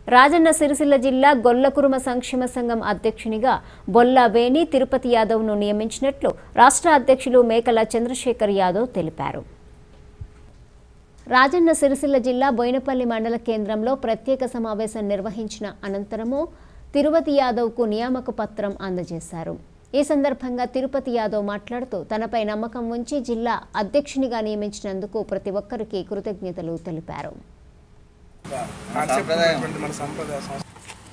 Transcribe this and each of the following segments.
రాజన్న సిరిసిల్ల జిల్లా గొల్లకురుమ సంక్షేమ సంఘం అధ్యక్షునిగా బొల్లా వేణి తిరుపతి యాదవ్ను నియమించినట్లు రాష్ట్ర అధ్యక్షులు మేకల చంద్రశేఖర్ యాదవ్ తెలిపారు రాజన్న సిరిసిల్ల జిల్లా బోయినపల్లి మండల కేంద్రంలో ప్రత్యేక సమావేశం నిర్వహించిన అనంతరము తిరుపతి యాదవ్కు నియామక పత్రం అందజేశారు ఈ సందర్భంగా తిరుపతి యాదవ్ మాట్లాడుతూ తనపై నమ్మకం ఉంచి జిల్లా అధ్యక్షునిగా నియమించినందుకు ప్రతి ఒక్కరికి కృతజ్ఞతలు తెలిపారు కాన్సెప్ట్ ఉన్నటువంటి మన సంప్రదాయ సంస్కృతి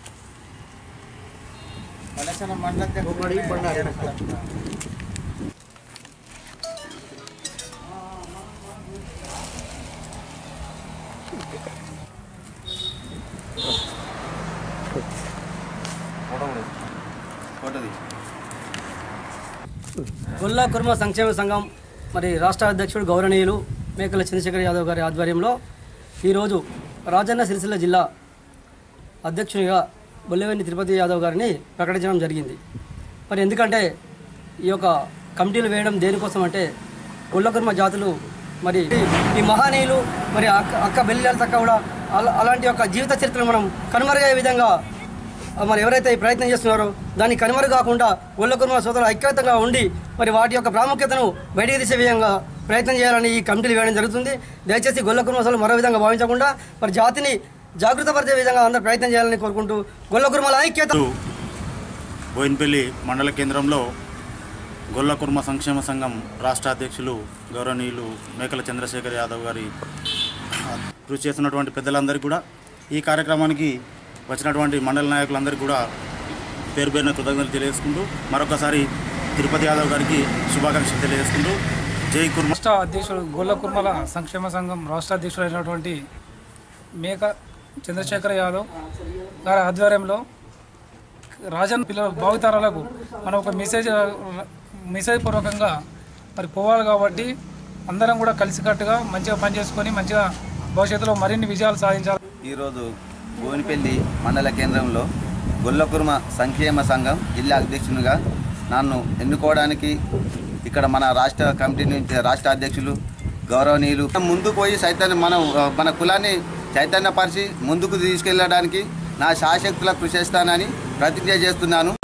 గొల్లా కుర్మ సంక్షేమ సంఘం మరి రాష్ట్ర అధ్యక్షుడు గౌరవనీయులు మేకల చంద్రశేఖర్ యాదవ్ గారి ఆధ్వర్యంలో ఈరోజు రాజన్న సిరిసిల్ల జిల్లా అధ్యక్షునిగా బొల్లెవెన్ని తిరుపతి యాదవ్ గారిని ప్రకటించడం జరిగింది మరి ఎందుకంటే ఈ యొక్క కమిటీలు వేయడం దేనికోసం అంటే గొల్లకుర్మ జాతులు మరి ఈ మహానీయులు మరి అక్క అక్క బెల్లి తక్క కూడా అలా అలాంటి యొక్క జీవిత చరిత్రను మనం కనుమరుగయ్యే విధంగా మరి ఎవరైతే ఈ ప్రయత్నం చేస్తున్నారో దాన్ని కనుమరు కాకుండా గొల్లకుర్మ సోదరులు ఐక్యతంగా ఉండి మరి వాటి యొక్క ప్రాముఖ్యతను బయటికి తీసే విధంగా ప్రయత్నం చేయాలని ఈ కమిటీలు వేయడం జరుగుతుంది దయచేసి గొల్లకుర్మ సోదరులు మరో విధంగా భావించకుండా మరి జాతిని జాగృతపరిచే విధంగా అందరూ ప్రయత్నం చేయాలని కోరుకుంటూ గొల్లకుర్మల ఐక్యత బోయిన్పల్లి మండల కేంద్రంలో గొల్ల కుర్మ సంక్షేమ సంఘం రాష్ట్ర అధ్యక్షులు గౌరవనీయులు మేకల చంద్రశేఖర్ యాదవ్ గారి కృషి చేస్తున్నటువంటి పెద్దలందరికీ కూడా ఈ కార్యక్రమానికి వచ్చినటువంటి మండల నాయకులందరికీ కూడా పేరు పేరున కృతజ్ఞతలు తెలియజేసుకుంటూ మరొకసారి తిరుపతి యాదవ్ గారికి శుభాకాంక్షలు తెలియజేసుకుంటూ జై కుర్మ రాష్ట్ర అధ్యక్షుడు గొల్ల కుర్మల సంక్షేమ సంఘం రాష్ట్ర అధ్యక్షుడు అయినటువంటి మేక చంద్రశేఖర యాదవ్ గారి ఆధ్వర్యంలో రాజన్ పిల్లల భావితరాలకు మనం ఒక మెసేజ్ మెసేజ్ పూర్వకంగా మరి పోవాలి కాబట్టి అందరం కూడా కలిసికట్టుగా మంచిగా పనిచేసుకొని మంచిగా భవిష్యత్తులో మరిన్ని విజయాలు సాధించాలి ఈరోజు భువనపల్లి మండల కేంద్రంలో గొల్లకుర్మ సంక్షేమ సంఘం జిల్లా అధ్యక్షునిగా నన్ను ఎన్నుకోవడానికి ఇక్కడ మన రాష్ట్ర కమిటీ నుంచి రాష్ట్ర అధ్యక్షులు గౌరవనీయులు ముందుకు పోయి చైతన్య మనం మన కులాన్ని చైతన్యపరిచి ముందుకు తీసుకెళ్ళడానికి నా శాశక్తుల కృషి చేస్తానని ప్రతిజ్ఞ చేస్తున్నాను